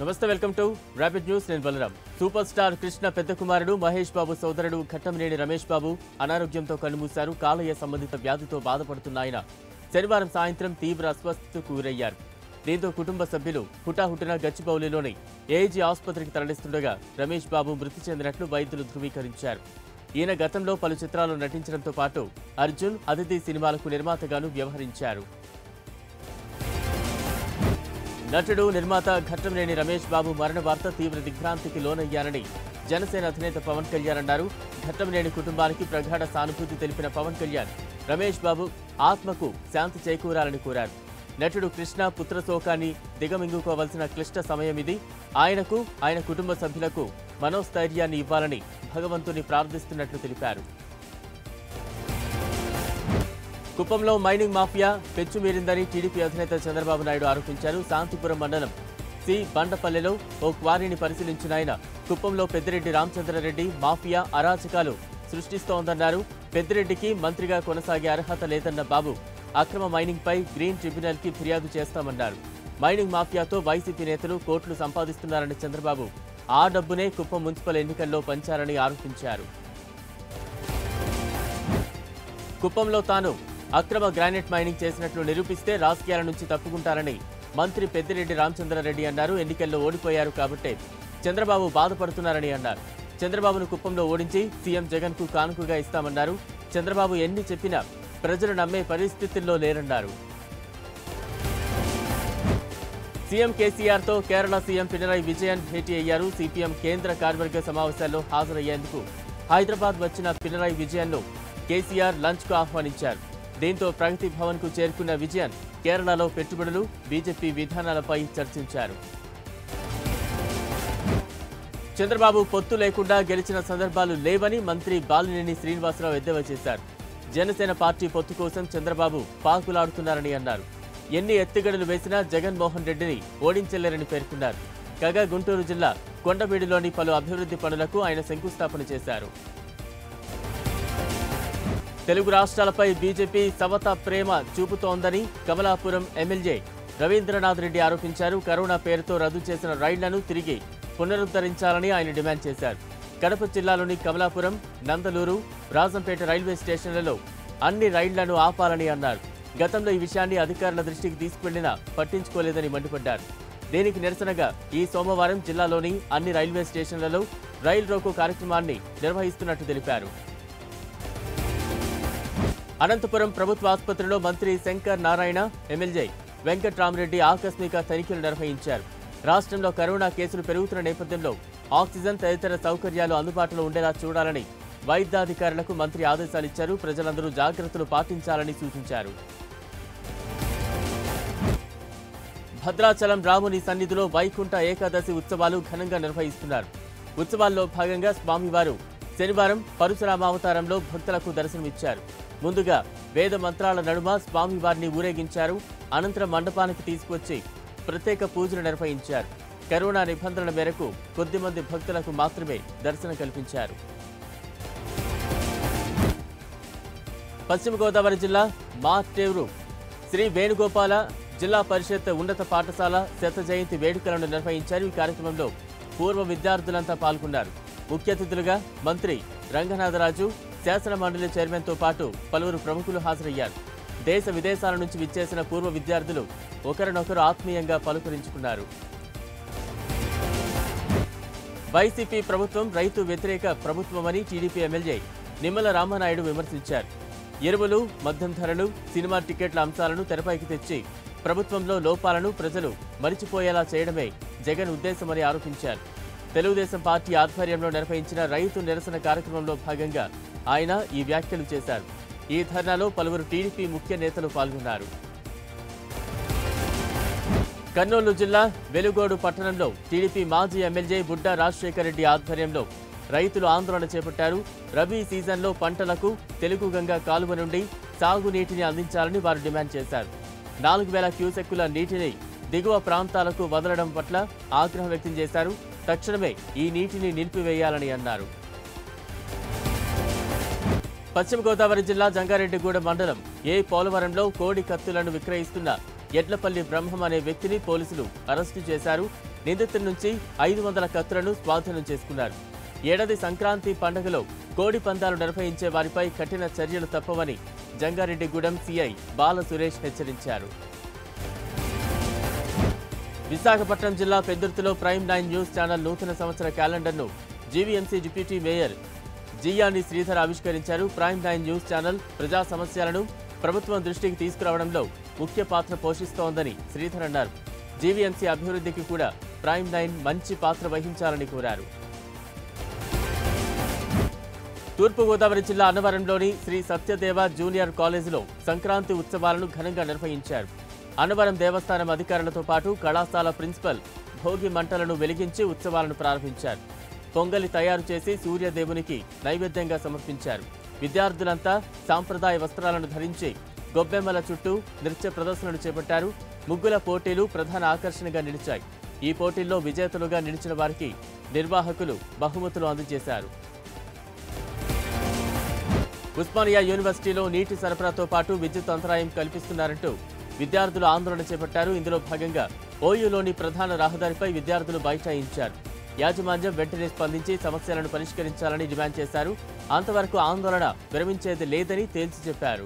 నమస్తే welcome to rapid news నేను Balaram super star Krishna పెద్ద కుమారుడు మహేష్ బాబు సోదరుడు ఘట్టంనేని రమేష్ బాబు అనారోగ్యంతో కన్నుమూశారు కాలయ సంబంధిత వ్యాధితో బాధపడుతున్న ఆయన శనివారం సాయంత్రం తీవ్ర అస్వస్థతకు గురయ్యారు దీంతో కుటుంబ సభ్యులు హుటాహుటిన గచ్చిబౌలిలోని ఏజీ ఆసుపత్రికి తరలిస్తుండగా రమేష్ బాబు మృతి చెందినట్లు వైద్యులు ధృవీకరించారు ఈయన గతంలో పలు చిత్రాలు నటించడంతో పాటు అర్జున్ అతిథి సినిమాలకు నిర్మాతగాను వ్యవహరించారు నటుడు నిర్మాత ఘట్టంనేని రమేష్ బాబు మరణ వార్త తీవ్ర దిగ్భ్రాంతికి లోనయ్యారని జనసేన అధినేత పవన్ కళ్యాణ్ అన్నారు ఘట్టంనేని కుటుంబానికి ప్రగాఢ సానుభూతి తెలిపిన పవన్ కళ్యాణ్ రమేష్ బాబు ఆత్మకు శాంతి చేకూరాలని కోరారు నటుడు కృష్ణ పుత్ర శోకాన్ని దిగమింగుకోవాల్సిన క్లిష్ట సమయం ఇది ఆయనకు ఆయన కుటుంబ సభ్యులకు మనోస్థైర్యాన్ని ఇవ్వాలని భగవంతుని ప్రార్థిస్తున్నట్లు తెలిపారు కుప్పంలో మైనింగ్ మాఫియా పెచ్చుమీరిందని టీడీపీ అధినేత చంద్రబాబు నాయుడు ఆరోపించారు శాంతిపురం మండలం సి బండపల్లెలో ఓ క్వారీని పరిశీలించిన ఆయన కుప్పంలో పెద్దిరెడ్డి రామచంద్రారెడ్డి మాఫియా అరాచకాలు సృష్టిస్తోందన్నారు పెద్దిరెడ్డికి మంత్రిగా కొనసాగే అర్హత లేదన్న బాబు అక్రమ మైనింగ్ పై గ్రీన్ ట్రిబ్యునల్ కి ఫిర్యాదు చేస్తామన్నారు మైనింగ్ మాఫియాతో వైసీపీ నేతలు కోట్లు సంపాదిస్తున్నారని చంద్రబాబు ఆ డబ్బునే కుప్పం మున్సిపల్ ఎన్నికల్లో పంచారని ఆరోపించారు కుప్పంలో తాను అక్రమ గ్రానైట్ మైనింగ్ చేసినట్లు నిరూపిస్తే రాజకీయాల నుంచి తప్పుకుంటారని మంత్రి పెద్దిరెడ్డి రామచంద్రారెడ్డి అన్నారు ఎన్నికల్లో ఓడిపోయారు కాబట్టే చంద్రబాబు బాధపడుతున్నారని అన్నారు చంద్రబాబును కుప్పంలో ఓడించి సీఎం జగన్ కు కానుకగా ఇస్తామన్నారు చంద్రబాబు ఎన్ని చెప్పినా ప్రజలు నమ్మే పరిస్థితుల్లో లేరన్నారు సీఎం కేసీఆర్ తో కేరళ సీఎం పినరాయి విజయన్ భేటీ అయ్యారు సిపిఎం కేంద్ర కార్యవర్గ సమావేశాల్లో హాజరయ్యేందుకు హైదరాబాద్ వచ్చిన పినరాయి విజయన్ ను కేసీఆర్ లంచ్ కు ఆహ్వానించారు దీంతో ప్రగతి భవన్ కు చేరుకున్న విజయన్ కేరళలో పెట్టుబడులు బీజేపీ విధానాలపై చర్చించారు చంద్రబాబు పొత్తు లేకుండా గెలిచిన సందర్భాలు లేవని మంత్రి బాలినేని శ్రీనివాసరావు ఎద్దేవా చేశారు జనసేన పార్టీ పొత్తు కోసం చంద్రబాబు పాకులాడుతున్నారని అన్నారు ఎన్ని ఎత్తుగడలు వేసినా జగన్మోహన్ రెడ్డిని ఓడించలేరని పేర్కొన్నారు కాగా గుంటూరు జిల్లా కొండవీడులోని పలు అభివృద్ధి పనులకు ఆయన శంకుస్థాపన చేశారు తెలుగు రాష్ట్రాలపై బీజేపీ సవత ప్రేమ చూపుతోందని కమలాపురం ఎమ్మెల్యే రవీంద్రనాథ్ రెడ్డి ఆరోపించారు కరోనా పేరుతో రద్దు చేసిన రైళ్లను తిరిగి పునరుద్ధరించాలని ఆయన డిమాండ్ చేశారు కడప జిల్లాలోని కమలాపురం నందలూరు రాజంపేట రైల్వే స్టేషన్లలో అన్ని రైళ్లను ఆపాలని అన్నారు గతంలో ఈ విషయాన్ని అధికారుల దృష్టికి తీసుకువెళ్లినా పట్టించుకోలేదని మండిపడ్డారు దీనికి నిరసనగా ఈ సోమవారం జిల్లాలోని అన్ని రైల్వే స్టేషన్లలో రైల్ రోకో కార్యక్రమాన్ని నిర్వహిస్తున్నట్టు తెలిపారు అనంతపురం ప్రభుత్వ ఆసుపత్రిలో మంత్రి శంకర్ నారాయణ ఎమ్మెల్యే వెంకట్రామరెడ్డి ఆకస్మిక తనిఖీలు నిర్వహించారు రాష్ట్రంలో కరోనా కేసులు పెరుగుతున్న నేపథ్యంలో ఆక్సిజన్ తదితర సౌకర్యాలు అందుబాటులో ఉండేలా చూడాలని వైద్యాధికారులకు మంత్రి ఆదేశాలిచ్చారు ప్రజలందరూ జాగ్రత్తలు పాటించాలని సూచించారు భద్రాచలం రాముని సన్నిధిలో వైకుంఠ ఏకాదశి ఉత్సవాలు ఘనంగా నిర్వహిస్తున్నారు ఉత్సవాల్లో భాగంగా స్వామివారు శనివారం పరశురామావతారంలో భక్తులకు దర్శనమిచ్చారు ముందుగా వేద మంత్రాల నడుమ స్వామివారిని ఊరేగించారు అనంతరం మండపానికి తీసుకొచ్చి ప్రత్యేక పూజలు నిర్వహించారు కరోనా నిబంధనల మేరకు కొద్దిమంది భక్తులకు మాత్రమే దర్శనం కల్పించారు పశ్చిమ గోదావరి జిల్లా మార్టేరు శ్రీ వేణుగోపాల జిల్లా పరిషత్ ఉన్నత పాఠశాల శత జయంతి వేడుకలను నిర్వహించారు ఈ కార్యక్రమంలో పూర్వ విద్యార్థులంతా పాల్గొన్నారు ముఖ్య అతిథులుగా మంత్రి రంగనాథరాజు శాసన మండలి చైర్మన్తో పాటు పలువురు ప్రముఖులు హాజరయ్యారు దేశ విదేశాల నుంచి విచ్చేసిన పూర్వ విద్యార్థులు ఒకరినొకరు ఆత్మీయంగా పలుకరించుకున్నారు వైసీపీ ప్రభుత్వం రైతు వ్యతిరేక ప్రభుత్వమని టీడీపీ ఎమ్మెల్యే నిమ్మల రామనాయుడు విమర్శించారు ఎరువులు మద్యం ధరలు సినిమా టికెట్ల అంశాలను తెరపైకి తెచ్చి ప్రభుత్వంలో లోపాలను ప్రజలు మరిచిపోయేలా చేయడమే జగన్ ఉద్దేశమని ఆరోపించారు తెలుగుదేశం పార్టీ ఆధ్వర్యంలో నిర్వహించిన రైతు నిరసన కార్యక్రమంలో భాగంగా ఆయన ఈ వ్యాఖ్యలు చేశారు ఈ ధర్నాలో పలువురు టీడీపీ ముఖ్య నేతలు పాల్గొన్నారు కర్నూలు జిల్లా వెలుగోడు పట్టణంలో టీడీపీ మాజీ ఎమ్మెల్యే బుడ్డా రాజశేఖర రెడ్డి ఆధ్వర్యంలో రైతులు ఆందోళన చేపట్టారు రబీ సీజన్లో పంటలకు తెలుగు గంగా కాలువ నుండి సాగునీటిని అందించాలని వారు డిమాండ్ చేశారు నాలుగు వేల క్యూసెక్కుల నీటిని దిగువ ప్రాంతాలకు వదలడం పట్ల ఆగ్రహం వ్యక్తం చేశారు తక్షణమే ఈ నీటిని నిలిపివేయాలని అన్నారు పశ్చిమ గోదావరి జిల్లా జంగారెడ్డిగూడెం మండలం ఏ పోలవరంలో కోడి కత్తులను విక్రయిస్తున్న ఎడ్లపల్లి బ్రహ్మం అనే వ్యక్తిని పోలీసులు అరెస్టు చేశారు నిందితుడి నుంచి ఐదు వందల కత్తులను స్వాధీనం చేసుకున్నారు ఏడాది సంక్రాంతి పండుగలో కోడి పందాలు నిర్వహించే వారిపై కఠిన చర్యలు తప్పవని జంగారెడ్డిగూడెం సిఐ బాల సురేష్ హెచ్చరించారు విశాఖపట్నం జిల్లా పెద్దుర్తిలో ప్రైమ్ నైన్ న్యూస్ ఛానల్ నూతన సంవత్సర క్యాలెండర్ను GVMC deputy mayor Jiyani Sridhar ఆవిష్కరించారు ప్రైమ్ నైన్ న్యూస్ ఛానల్ ప్రజా సమస్యలను ప్రభుత్వం దృష్టికి తీసుకురావడంలో ముఖ్య పాత్ర పోషిస్తోందని శ్రీధర్ అన్నారు జీవీఎంసీ అభివృద్ధికి కూడా ప్రైమ్ నైన్ మంచి పాత్ర వహించాలని కోరారు తూర్పుగోదావరి జిల్లా అన్నవరంలోని శ్రీ సత్యదేవ జూనియర్ కాలేజీలో సంక్రాంతి ఉత్సవాలను ఘనంగా నిర్వహించారు అన్నవరం దేవస్థానం అధికారులతో పాటు కళాశాల ప్రిన్సిపల్ భోగి మంటలను వెలిగించి ఉత్సవాలను ప్రారంభించారు పొంగలి తయారు చేసి సూర్యదేవునికి నైవేద్యంగా సమర్పించారు విద్యార్థులంతా సాంప్రదాయ వస్త్రాలను ధరించి గొబ్బెమ్మల చుట్టూ నృత్య ప్రదర్శనలు చేపట్టారు ముగ్గుల పోటీలు ప్రధాన ఆకర్షణగా నిలిచాయి ఈ పోటీల్లో విజేతలుగా నిలిచిన వారికి నిర్వాహకులు బహుమతులు అందజేశారు ఉస్మానియా యూనివర్సిటీలో నీటి సరఫరాతో పాటు విద్యుత్ అంతరాయం కల్పిస్తున్నారంటూ విద్యార్థులు ఆందోళన చేపట్టారు ఇందులో భాగంగా ఓయూలోని ప్రధాన రహదారిపై విద్యార్థులు బైఠాయించారు యాజమాన్యం వెంటనే స్పందించి సమస్యలను పరిష్కరించాలని డిమాండ్ చేశారు అంతవరకు ఆందోళన విరమించేది లేదని తేల్చి చెప్పారు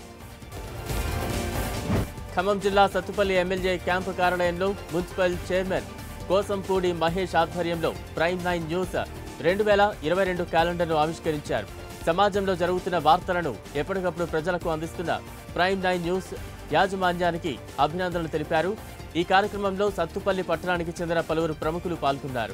ఖమ్మం జిల్లా సత్తుపల్లి ఎమ్మెల్యే క్యాంపు కార్యాలయంలో మున్సిపల్ చైర్మన్ కోసంపూడి మహేష్ ఆధ్వర్యంలో ప్రైమ్ నైన్ న్యూస్ రెండు వేల ఇరవై రెండు క్యాలెండర్ను ఆవిష్కరించారు సమాజంలో జరుగుతున్న వార్తలను ఎప్పటికప్పుడు ప్రజలకు అందిస్తున్న ప్రైమ్ నైన్ న్యూస్ యాజమాన్యానికి అభినందనలు తెలిపారు ఈ కార్యక్రమంలో సత్తుపల్లి పట్టణానికి చెందిన పలువురు ప్రముఖులు పాల్గొన్నారు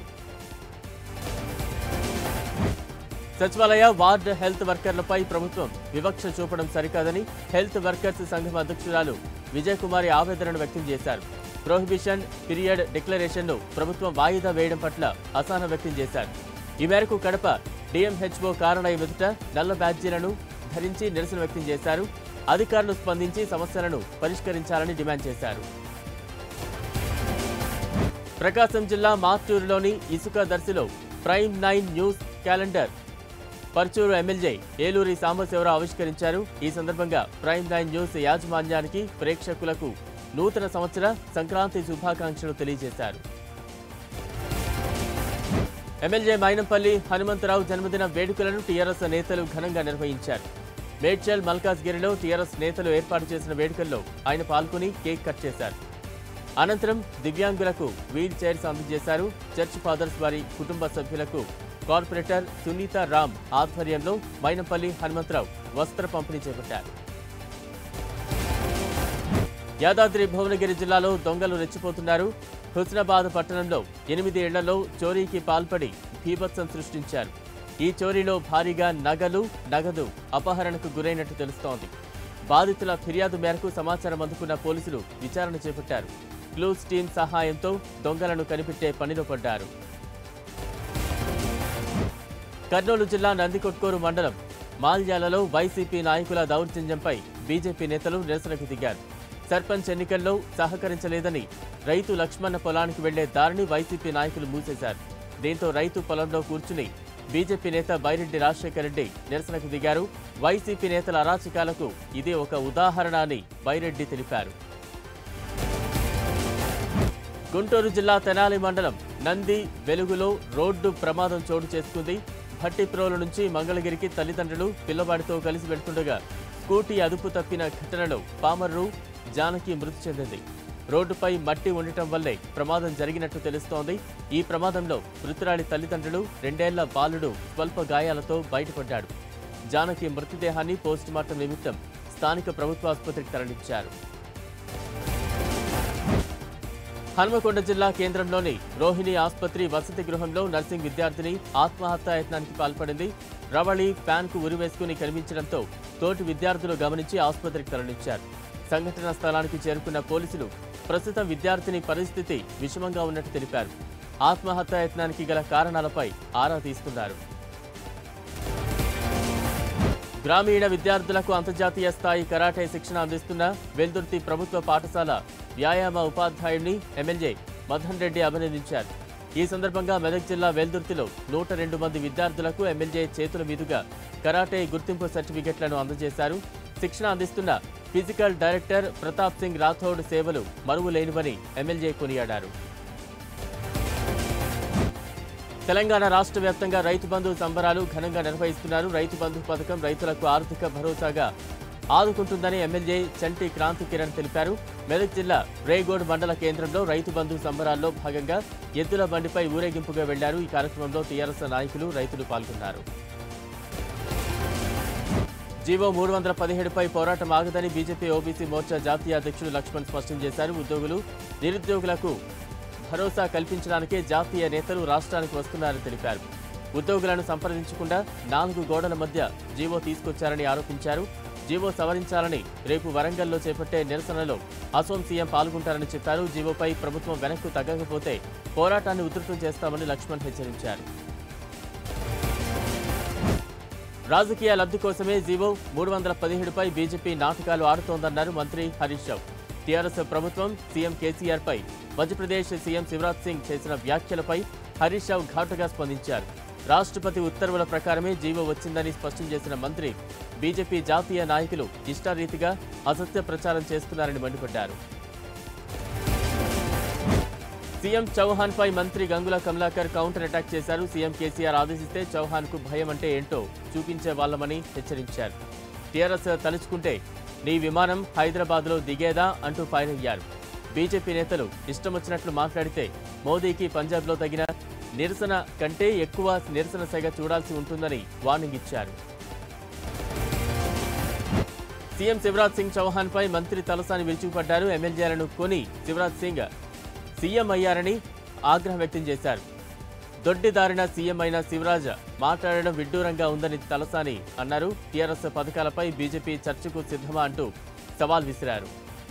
సచివాలయ వార్డు హెల్త్ వర్కర్లపై ప్రభుత్వం వివక్ష చూపడం సరికాదని హెల్త్ వర్కర్స్ సంఘం అధ్యక్షురాలు విజయకుమారి ఆవేదనను వ్యక్తం చేశారు ప్రొహిబిషన్ పీరియడ్ డిక్లరేషన్ను ప్రభుత్వం వాయిదా వేయడం పట్ల అసహనం వ్యక్తం చేశారు ఈ మేరకు కడప డిఎంహెచ్ఓ కార్యాలయం ఎదుట నల్ల బ్యాడ్జీలను ధరించి నిరసన వ్యక్తం చేశారు అధికారులు స్పందించి సమస్యలను పరిష్కరించాలని డిమాండ్ చేశారు ప్రకాశం జిల్లా మార్టూరులోని ఇసుక దర్శిలో prime nine news calendar Parchur MLA Eluri Sambasivarao ఆవిష్కరించారు ఈ సందర్భంగా ప్రైమ్ నైన్ న్యూస్ యాజమాన్యానికి ప్రేక్షకులకు నూతన సంవత్సర సంక్రాంతి శుభాకాంక్షలు తెలియజేశారు ఎమ్మెల్యే మైనంపల్లి హనుమంతరావు జన్మదిన వేడుకలను టీఆర్ఎస్ నేతలు ఘనంగా నిర్వహించారు మేడ్చల్ మల్కాజ్గిరిలో టీఆర్ఎస్ నేతలు ఏర్పాటు చేసిన వేడుకల్లో ఆయన పాల్గొని కేక్ కట్ చేశారు అనంతరం దివ్యాంగులకు వీల్ చైర్స్ అందజేశారు చర్చ్ ఫాదర్స్ వారి కుటుంబ సభ్యులకు కార్పొరేటర్ సునీత రామ్ ఆధ్వర్యంలో మైనంపల్లి హనుమంతరావు వస్త్ర పంపిణీ చేపట్టారు యాదాద్రి భువనగిరి జిల్లాలో దొంగలు రెచ్చిపోతున్నారు హుస్నాబాద్ పట్టణంలో ఎనిమిది ఇళ్లలో చోరీకి పాల్పడి భీభత్సం సృష్టించారు ఈ చోరీలో భారీగా నగలు నగదు అపహరణకు గురైనట్టు తెలుస్తోంది బాధితుల ఫిర్యాదు మేరకు సమాచారం అందుకున్న పోలీసులు విచారణ చేపట్టారు క్లూస్ టీం సహాయంతో దొంగలను కనిపెట్టే పనిలో పడ్డారు కర్నూలు జిల్లా నందికొట్కూరు మండలం మాల్యాలలో వైసీపీ నాయకుల దౌర్జన్యంపై బీజేపీ నేతలు నిరసనకు దిగారు సర్పంచ్ ఎన్నికల్లో సహకరించలేదని రైతు లక్ష్మణ పొలానికి వెళ్లే దారిని వైసీపీ నాయకులు మూసేశారు దీంతో రైతు పొలంలో కూర్చుని బీజేపీ నేత బైరెడ్డి రాజశేఖర రెడ్డి నిరసనకు దిగారు వైసీపీ నేతల అరాచకాలకు ఇదే ఒక ఉదాహరణ అని బైరెడ్డి తెలిపారు గుంటూరు జిల్లా తెనాలి మండలం నంది వెలుగులో రోడ్డు ప్రమాదం చోటు చేసుకుంది భట్టిప్రోలు నుంచి మంగళగిరికి తల్లిదండ్రులు పిల్లవాడితో కలిసి వెళ్తుండగా స్కూటీ అదుపు తప్పిన ఘటనలో పామర్రు జానకి మృతి చెందింది రోడ్డుపై మట్టి ఉండటం వల్లే ప్రమాదం జరిగినట్టు తెలుస్తోంది ఈ ప్రమాదంలో మృతురాలి తల్లిదండ్రులు రెండేళ్ల బాలుడు స్వల్ప గాయాలతో బయటపడ్డాడు జానకి మృతదేహాన్ని పోస్టుమార్టం నిమిత్తం స్థానిక ప్రభుత్వ ఆసుపత్రికి తరలించారు హనుమకొండ జిల్లా కేంద్రంలోని రోహిణి ఆసుపత్రి వసతి గృహంలో నర్సింగ్ విద్యార్థిని ఆత్మహత్యాయత్నానికి పాల్పడింది రవళి ఫ్యాన్ కు ఉరివేసుకుని కనిపించడంతో తోటి విద్యార్థులు గమనించి ఆసుపత్రికి తరలించారు సంఘటనా స్థలానికి చేరుకున్న పోలీసులు ప్రస్తుతం విద్యార్థిని పరిస్థితి విషమంగా ఉన్నట్టు తెలిపారు ఆత్మహత్యాయత్నానికి గల కారణాలపై ఆరా తీస్తున్నారు గ్రామీణ విద్యార్థులకు అంతర్జాతీయ స్థాయి కరాటే శిక్షణ అందిస్తున్న వెల్దుర్తి ప్రభుత్వ పాఠశాల వ్యాయామ ఉపాధ్యాయుడిని ఎమ్మెల్యే మదన్ రెడ్డి అభినందించారు ఈ సందర్భంగా మెదక్ జిల్లా వెల్దుర్తిలో నూట రెండు మంది విద్యార్థులకు ఎమ్మెల్యే చేతుల మీదుగా కరాటే గుర్తింపు సర్టిఫికెట్లను అందజేశారు శిక్షణ అందిస్తున్న ఫిజికల్ డైరెక్టర్ ప్రతాప్ సింగ్ రాథోడ్ సేవలు మరువులేనివని ఎమ్మెల్యే కొనియాడారు తెలంగాణ రాష్ట్ర వ్యాప్తంగా రైతు బంధు సంబరాలు ఘనంగా నిర్వహిస్తున్నారు రైతు బంధు పథకం రైతులకు ఆర్థిక భరోసాగా ఆదుకుంటుందని ఎమ్మెల్యే చంటి క్రాంతి కిరణ్ తెలిపారు మెదక్ జిల్లా రేగోడ్ మండల కేంద్రంలో రైతు బంధు సంబరాల్లో భాగంగా ఎద్దుల బండిపై ఊరేగింపుగా వెళ్లారు ఈ కార్యక్రమంలో టీఆర్ఎస్ నాయకులు రైతులు పాల్గొన్నారు జీవో మూడు వందల పదిహేడుపై పోరాటం ఆగదని బీజేపీ ఓబీసీ మోర్చా జాతీయ అధ్యక్షుడు లక్ష్మణ్ స్పష్టం చేశారు ఉద్యోగులు నిరుద్యోగులకు భరోసా కల్పించడానికే జాతీయ నేతలు రాష్ట్రానికి వస్తున్నారని తెలిపారు ఉద్యోగులను సంప్రదించకుండా నాలుగు గోడల మధ్య జీవో తీసుకొచ్చారని ఆరోపించారు జీవో సవరించాలని రేపు వరంగల్లో చేపట్టే నిరసనలో అసోం సీఎం పాల్గొంటారని చెప్పారు జీవోపై ప్రభుత్వం వెనక్కు తగ్గకపోతే పోరాటాన్ని ఉధృతం చేస్తామని లక్ష్మణ్ హెచ్చరించారు రాజకీయ లబ్ధి కోసమే జీవో మూడు వందల పదిహేడుపై బీజేపీ నాటకాలు ఆడుతోందన్నారు మంత్రి హరీష్ రావు టీఆర్ఎస్ ప్రభుత్వం సీఎం కేసీఆర్ పై మధ్యప్రదేశ్ సీఎం శివరాజ్ సింగ్ చేసిన వ్యాఖ్యలపై హరీష్ రావు ఘాటుగా స్పందించారు రాష్ట్రపతి ఉత్తర్వుల ప్రకారమే జీవో వచ్చిందని స్పష్టం చేసిన మంత్రి బీజేపీ జాతీయ నాయకులు ఇష్టారీతిగా అసత్య ప్రచారం చేస్తున్నారని మండిపడ్డారు సీఎం చౌహాన్ పై మంత్రి గంగుల కమలాకర్ కౌంటర్ అటాక్ చేశారు సీఎం కేసీఆర్ ఆదేశిస్తే చౌహాన్ కు భయం అంటే ఏంటో చూపించే వాళ్ళమని హెచ్చరించారు టీఆర్ఎస్ తలుచుకుంటే నీ విమానం హైదరాబాద్ లో దిగేదా అంటూ ఫైర్ అయ్యారు బీజేపీ నేతలు ఇష్టం వచ్చినట్లు మాట్లాడితే మోదీకి పంజాబ్లో తగిన నిరసన కంటే ఎక్కువ నిరసన సెగ చూడాల్సి ఉంటుందని వార్నింగ్ ఇచ్చారు సీఎం శివరాజ్ సింగ్ చౌహాన్ పై మంత్రి తలసాని విరుచుకుపడ్డారు ఎమ్మెల్యేలను కొని శివరాజ్ సింగ్ సీఎం అయ్యారని ఆగ్రహం వ్యక్తం చేశారు దొడ్డిదారిన సీఎం అయిన శివరాజ్ మాట్లాడడం విడ్డూరంగా ఉందని తలసాని అన్నారు టీఆర్ఎస్ పథకాలపై బీజేపీ చర్చకు సిద్ధమా అంటూ సవాల్ విసిరారు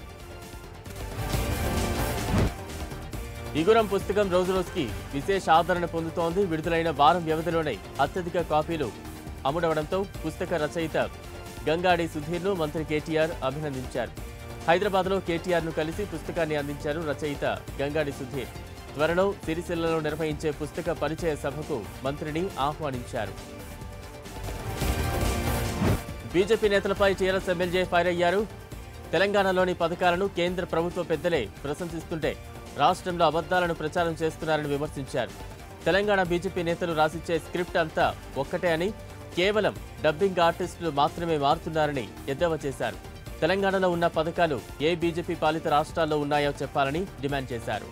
ఇగురం పుస్తకం రోజురోజుకి విశేష ఆదరణ పొందుతోంది విడుదలైన వారం వ్యవధిలోనే అత్యధిక కాపీలు అమ్ముడవడంతో పుస్తక రచయిత గంగాడి సుధీర్ను మంత్రి కేటీఆర్ అభినందించారు హైదరాబాద్లో కేటీఆర్ను కలిసి పుస్తకాన్ని అందించారు రచయిత గంగాడి సుధీర్ త్వరలో సిరిసిల్లలో నిర్వహించే పుస్తక పరిచయ సభకు మంత్రిని ఆహ్వానించారు బీజేపీ నేతలపై టీఆర్ఎస్ ఎమ్మెల్యే ఫైర్ అయ్యారు తెలంగాణలోని పథకాలను కేంద్ర ప్రభుత్వ పెద్దలే ప్రశంసిస్తుంటే రాష్ట్రంలో అబద్ధాలను ప్రచారం చేస్తున్నారని విమర్శించారు తెలంగాణ బీజేపీ నేతలు రాసిచ్చే స్క్రిప్ట్ అంతా ఒక్కటే అని కేవలం డబ్బింగ్ ఆర్టిస్టులు మాత్రమే మారుతున్నారని ఎద్దేవా చేశారు తెలంగాణలో ఉన్న పథకాలు ఏ బీజేపీ పాలిత రాష్ట్రాల్లో ఉన్నాయో చెప్పాలని డిమాండ్ చేశారు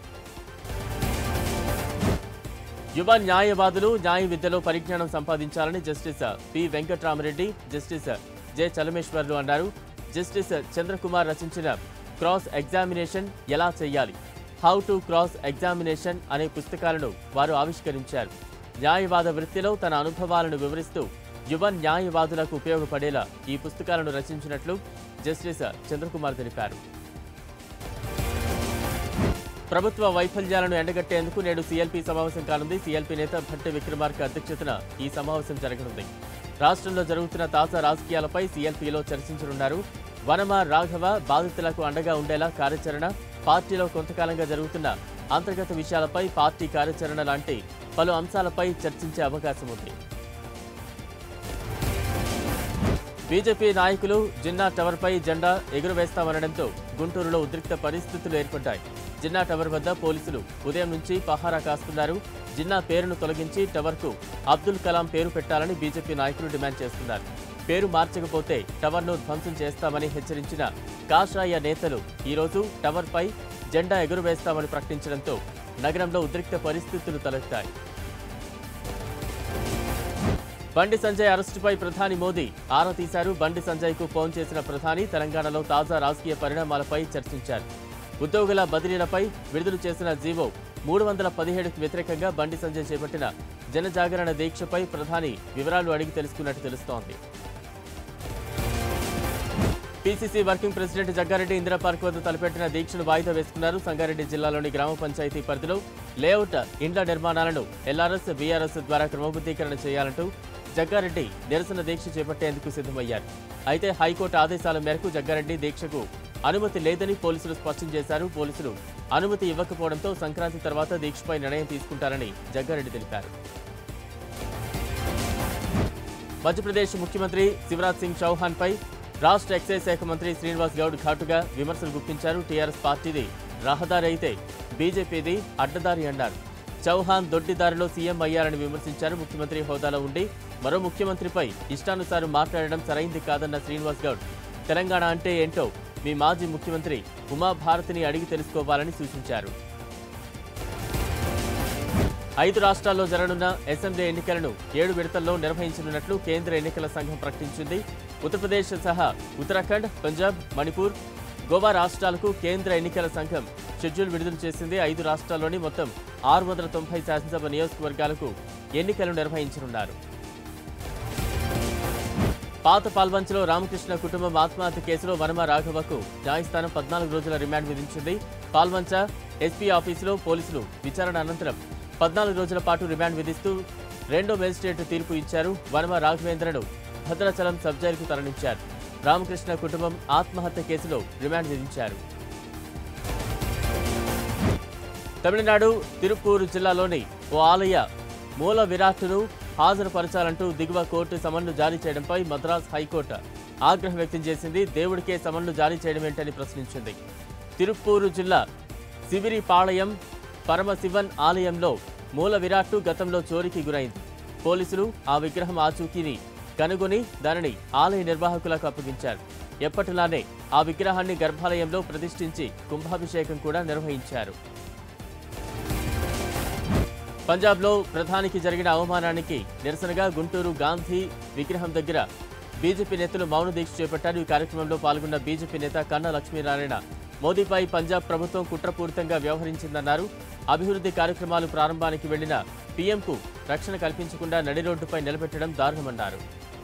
యువ న్యాయవాదులు న్యాయ విద్యలో పరిజ్ఞానం సంపాదించాలని justice P Venkatramareddy justice J చలమేశ్వర్లు అన్నారు జస్టిస్ చంద్రకుమార్ రచించిన క్రాస్ ఎగ్జామినేషన్ ఎలా చేయాలి హౌ టు క్రాస్ ఎగ్జామినేషన్ అనే పుస్తకాలను వారు ఆవిష్కరించారు న్యాయవాద వృత్తిలో తన అనుభవాలను వివరిస్తూ యువ న్యాయవాదులకు ఉపయోగపడేలా ఈ పుస్తకాలను రచించినట్లు జస్టిస్ చంద్రకుమార్ తెలిపారు ప్రభుత్వ వైఫల్యాలను ఎండగట్టేందుకు నేడు సీఎల్పీ సమావేశం కానుంది సీఎల్పీ నేత భట్టి విక్రమార్క అధ్యక్షతన ఈ సమావేశం జరగనుంది రాష్ట్రంలో జరుగుతున్న తాజా రాజకీయాలపై సీఎల్పీలో చర్చించనున్నారు వనమ రాఘవ బాధితులకు అండగా ఉండేలా కార్యాచరణ పార్టీలో కొంతకాలంగా జరుగుతున్న అంతర్గత విషయాలపై పార్టీ కార్యాచరణ లాంటి పలు అంశాలపై చర్చించే అవకాశం ఉంది బీజేపీ నాయకులు జిన్నా టవర్పై జెండా ఎగురవేస్తామనడంతో గుంటూరులో ఉద్రిక్త పరిస్థితులు ఏర్పడ్డాయి జిన్నా టవర్ వద్ద పోలీసులు ఉదయం నుంచి పహారా కాస్తున్నారు జిన్నా పేరును తొలగించి టవర్కు అబ్దుల్ కలాం పేరు పెట్టాలని బీజేపీ నాయకులు డిమాండ్ చేస్తున్నారు పేరు మార్చకపోతే టవర్ను ధ్వంసం చేస్తామని హెచ్చరించిన కాషాయ నేతలు ఈరోజు టవర్పై జెండా ఎగురవేస్తామని ప్రకటించడంతో నగరంలో ఉద్రిక్త పరిస్థితులు తలెత్తాయి బండి సంజయ్ అరెస్టుపై ప్రధాని మోదీ ఆరా తీశారు బండి సంజయ్ కు ఫోన్ చేసిన ప్రధాని తెలంగాణలో తాజా రాజకీయ పరిణామాలపై చర్చించారు ఉద్యోగుల బదిలీలపై విడుదల చేసిన జీవో మూడు వందల పదిహేడుకు వ్యతిరేకంగా బండి సంజయ్ చేపట్టిన జనజాగరణ దీక్షపై ప్రధాని వివరాలు అడిగి తెలుసుకున్నట్టు తెలుస్తోంది PCC working president Jaggareddy Indira park వద్ద తలపెట్టిన దీక్షను వాయిదా వేసుకున్నారు సంగారెడ్డి జిల్లాలోని గ్రామ పంచాయతీ పరిధిలో లేఅవుట్ ఇండ్ల నిర్మాణాలను ఎల్ఆర్ఎస్ బీఆర్ఎస్ ద్వారా క్రమబద్ధీకరణ చేయాలంటూ జగ్గారెడ్డి నిరసన దీక్ష చేపట్టేందుకు సిద్ధమయ్యారు అయితే హైకోర్టు ఆదేశాల మేరకు జగ్గారెడ్డి దీక్షకు అనుమతి లేదని పోలీసులు స్పష్టం చేశారు పోలీసులు అనుమతి ఇవ్వకపోవడంతో సంక్రాంతి తర్వాత దీక్షపై నిర్ణయం తీసుకుంటారని జగ్గారెడ్డి తెలిపారు మధ్యప్రదేశ్ ముఖ్యమంత్రి శివరాజ్ సింగ్ చౌహాన్ పై రాష్ట్ర ఎక్సైజ్ శాఖ మంత్రి శ్రీనివాస్ గౌడ్ ఘాటుగా విమర్శలు గుప్పించారు టీఆర్ఎస్ పార్టీది రహదారి అయితే బీజేపీది అడ్డదారి అన్నారు చౌహాన్ దొడ్డిదారిలో సీఎం అయ్యారని విమర్శించారు ముఖ్యమంత్రి హోదాలో ఉండి మరో ముఖ్యమంత్రిపై ఇష్టానుసారం మాట్లాడడం సరైంది కాదన్న శ్రీనివాస్ గౌడ్ తెలంగాణ అంటే ఏంటో మీ మాజీ ముఖ్యమంత్రి ఉమాభారతిని అడిగి తెలుసుకోవాలని సూచించారు ఐదు రాష్ట్రాల్లో జరగనున్న అసెంబ్లీ ఎన్నికలను ఏడు విడతల్లో నిర్వహించనున్నట్లు కేంద్ర ఎన్నికల సంఘం ప్రకటించింది ఉత్తరప్రదేశ్ సహా ఉత్తరాఖండ్ పంజాబ్ మణిపూర్ గోవా రాష్ట్రాలకు కేంద్ర ఎన్నికల సంఘం షెడ్యూల్ విడుదల చేసింది ఐదు రాష్ట్రాల్లోని మొత్తం ఆరు వందల తొంభై శాసనసభ నియోజకవర్గాలకు ఎన్నికలు నిర్వహించనున్నారు పాత పాల్వంచలో రామకృష్ణ కుటుంబం ఆత్మహత్య కేసులో వనమ రాఘవకు న్యాయస్థానం పద్నాలుగు రోజుల రిమాండ్ విధించింది పాల్వంచ ఎస్పీ ఆఫీసులో పోలీసులు విచారణ అనంతరం పద్నాలుగు రోజుల పాటు రిమాండ్ విధిస్తూ రెండో మేజిస్ట్రేట్ తీర్పు ఇచ్చారు వనమ రాఘవేంద్రను భద్రాచలం సబ్ జైలుకు తరలించారు రామకృష్ణ కుటుంబం ఆత్మహత్య కేసులో రిమాండ్ విధించారు తమిళనాడు తిరుప్పూరు జిల్లాలోని ఓ ఆలయ మూల విరాట్టును హాజరుపరచాలంటూ దిగువ కోర్టు సమన్లు జారీ చేయడంపై మద్రాస్ హైకోర్టు ఆగ్రహం వ్యక్తం చేసింది దేవుడికే సమన్లు జారీ చేయడం ఏంటని ప్రశ్నించింది తిరుప్పూరు జిల్లా శిబిరిపాళయం పరమశివన్ ఆలయంలో మూల విరాట్టు గతంలో చోరీకి గురైంది పోలీసులు ఆ విగ్రహం ఆచూకీని కనుగొని దానిని ఆలయ నిర్వాహకులకు అప్పగించారు ఎప్పటిలానే ఆ విగ్రహాన్ని గర్భాలయంలో ప్రతిష్ఠించి కుంభాభిషేకం కూడా నిర్వహించారు పంజాబ్లో ప్రధానికి జరిగిన అవమానానికి నిరసనగా గుంటూరు గాంధీ విగ్రహం దగ్గర బీజేపీ నేతలు మౌన దీక్ష చేపట్టారు ఈ కార్యక్రమంలో పాల్గొన్న బీజేపీ నేత కన్నా లక్ష్మీనారాయణ మోదీపై పంజాబ్ ప్రభుత్వం కుట్రపూరితంగా వ్యవహరించిందన్నారు అభివృద్ధి కార్యక్రమాలు ప్రారంభానికి వెళ్లిన పీఎంకు రక్షణ కల్పించకుండా నడి రోడ్డుపై నిలబెట్టడం దారుణమన్నారు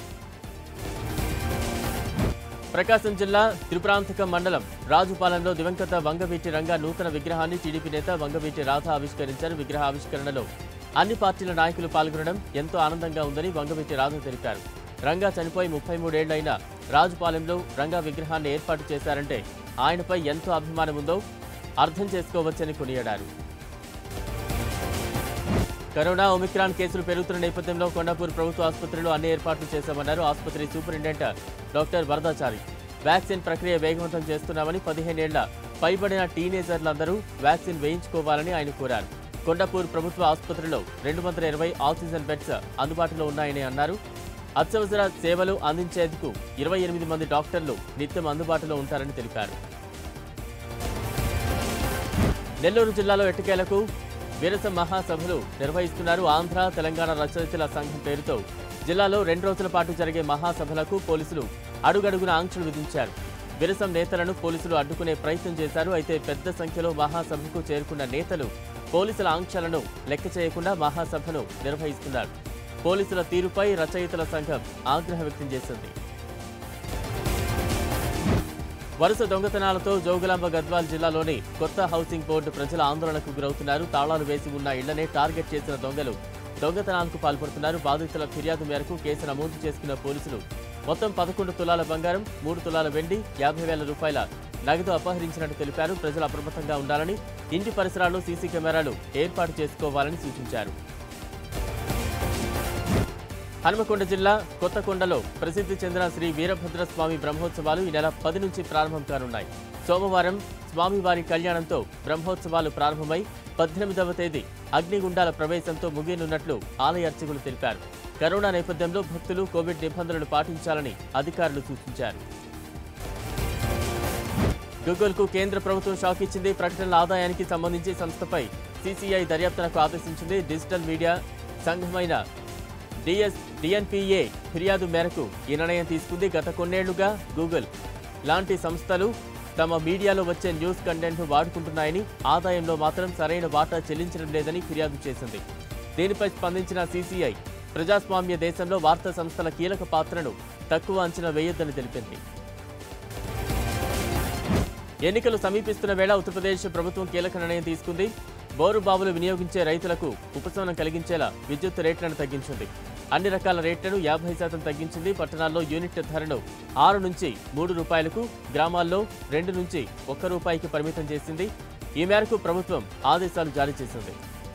ప్రకాశం జిల్లా త్రిపురాంతకం మండలం రాజుపాలెంలో దివంగత వంగవీటి రంగా నూతన విగ్రహాన్ని టీడీపీ నేత వంగవీటి రాధ ఆవిష్కరించారు విగ్రహ ఆవిష్కరణలో అన్ని పార్టీల నాయకులు పాల్గొనడం ఎంతో ఆనందంగా ఉందని వంగవీటి రాధ తెలిపారు రంగా చనిపోయి ముప్పై మూడేళ్లైనా రాజుపాలెంలో రంగా విగ్రహాన్ని ఏర్పాటు చేశారంటే ఆయనపై ఎంతో అభిమానం ఉందో అర్థం చేసుకోవచ్చని కొనియాడారు కరోనా ఒమిక్రాన్ కేసులు పెరుగుతున్న నేపథ్యంలో కొండాపూర్ ప్రభుత్వ ఆసుపత్రిలో అన్ని ఏర్పాట్లు చేశామన్నారు ఆసుపత్రి సూపరింటెండెంట్ డాక్టర్ వరదాచారి వ్యాక్సిన్ ప్రక్రియ వేగవంతం చేస్తున్నామని పదిహేనేళ్ల పైబడిన టీనేజర్లందరూ వ్యాక్సిన్ వేయించుకోవాలని ఆయన కోరారు కొండాపూర్ ప్రభుత్వ ఆసుపత్రిలో రెండు వందల ఇరవై ఆక్సిజన్ బెడ్స్ అందుబాటులో ఉన్నాయని అన్నారు అత్యవసర సేవలు అందించేందుకు ఇరవై ఎనిమిది మంది డాక్టర్లు నిత్యం అందుబాటులో ఉంటారని తెలిపారు నెల్లూరు జిల్లాలో ఎట్టకేలకు విరస మహాసభలు నిర్వహిస్తున్నారు ఆంధ్ర తెలంగాణ రచయితల సంఘం పేరుతో జిల్లాలో రెండు రోజుల పాటు జరిగే మహాసభలకు పోలీసులు అడుగడుగున ఆంక్షలు విధించారు విరసం నేతలను పోలీసులు అడ్డుకునే ప్రయత్నం చేశారు అయితే పెద్ద సంఖ్యలో మహాసభకు చేరుకున్న నేతలు పోలీసుల ఆంక్షలను లెక్క చేయకుండా మహాసభను నిర్వహిస్తున్నారు పోలీసుల తీరుపై రచయితల సంఘం ఆగ్రహం వ్యక్తం చేసింది వరుస దొంగతనాలతో జోగులాంబ గద్వాల్ జిల్లాలోని కొత్త హౌసింగ్ బోర్డు ప్రజల ఆందోళనకు గురవుతున్నారు తాళాలు వేసి ఉన్న ఇళ్లనే టార్గెట్ చేసిన దొంగలు దొంగతనాలకు పాల్పడుతున్నారు బాధితుల ఫిర్యాదు మేరకు కేసు నమోదు చేసుకున్న పోలీసులు మొత్తం పదకొండు తులాల బంగారం మూడు తులాల వెండి యాభై వేల రూపాయల నగదు అపహరించినట్టు తెలిపారు ప్రజలు అప్రమత్తంగా ఉండాలని ఇంటి పరిసరాల్లో సీసీ కెమెరాలు ఏర్పాటు చేసుకోవాలని సూచించారు హనుమకొండ జిల్లా కొత్తకొండలో ప్రసిద్ధి చెందిన శ్రీ వీరభద్ర స్వామి బ్రహ్మోత్సవాలు ఈ నెల పది నుంచి ప్రారంభం కానున్నాయి సోమవారం స్వామివారి కళ్యాణంతో బ్రహ్మోత్సవాలు ప్రారంభమై పద్దెనిమిదవ తేదీ అగ్నిగుండాల ప్రవేశంతో ముగియనున్నట్లు ఆలయ అర్చకులు తెలిపారు కరోనా నేపథ్యంలో భక్తులు కోవిడ్ నిబంధనలు పాటించాలని అధికారులు సూచించారు గూగుల్కు కేంద్ర ప్రభుత్వం షాక్ ఇచ్చింది ప్రకటనల ఆదాయానికి సంబంధించి సంస్థపై సీసీఐ దర్యాప్తునకు ఆదేశించింది డిజిటల్ మీడియా సంఘమైన డిఎస్ డిఎన్పిఏ ఫిర్యాదు మేరకు ఈ నిర్ణయం తీసుకుంది గత కొన్నేళ్లుగా గూగుల్ లాంటి సంస్థలు తమ మీడియాలో వచ్చే న్యూస్ కంటెంట్ను వాడుకుంటున్నాయని ఆదాయంలో మాత్రం సరైన వాటా చెల్లించడం లేదని ఫిర్యాదు చేసింది దీనిపై స్పందించిన సీసీఐ ప్రజాస్వామ్య దేశంలో వార్తా సంస్థల కీలక పాత్రను తక్కువ అంచనా వేయొద్దని తెలిపింది ఎన్నికలు సమీపిస్తున్న వేళ ఉత్తరప్రదేశ్ ప్రభుత్వం కీలక నిర్ణయం తీసుకుంది బోరు బావులు వినియోగించే రైతులకు ఉపశమనం కలిగించేలా విద్యుత్ రేట్లను తగ్గించింది అన్ని రకాల రేట్లను యాభై శాతం తగ్గించింది పట్టణాల్లో యూనిట్ ధరను ఆరు నుంచి మూడు రూపాయలకు గ్రామాల్లో రెండు నుంచి ఒక్క రూపాయికి పరిమితం చేసింది ఈ మేరకు ప్రభుత్వం ఆదేశాలు జారీ చేసింది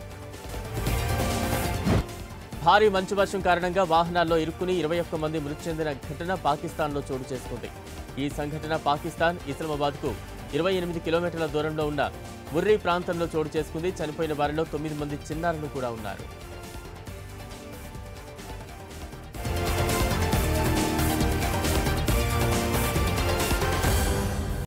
భారీ మంచు వర్షం కారణంగా వాహనాల్లో ఇరుక్కుని ఇరవై ఒక్క మంది మృతి చెందిన ఘటన పాకిస్తాన్లో చోటు చేసుకుంది ఈ సంఘటన పాకిస్తాన్ ఇస్లామాబాద్కు ఇరవై ఎనిమిది కిలోమీటర్ల దూరంలో ఉన్న ముర్రీ ప్రాంతంలో చోటు చేసుకుంది చనిపోయిన వారిలో తొమ్మిది మంది చిన్నారులు కూడా ఉన్నారు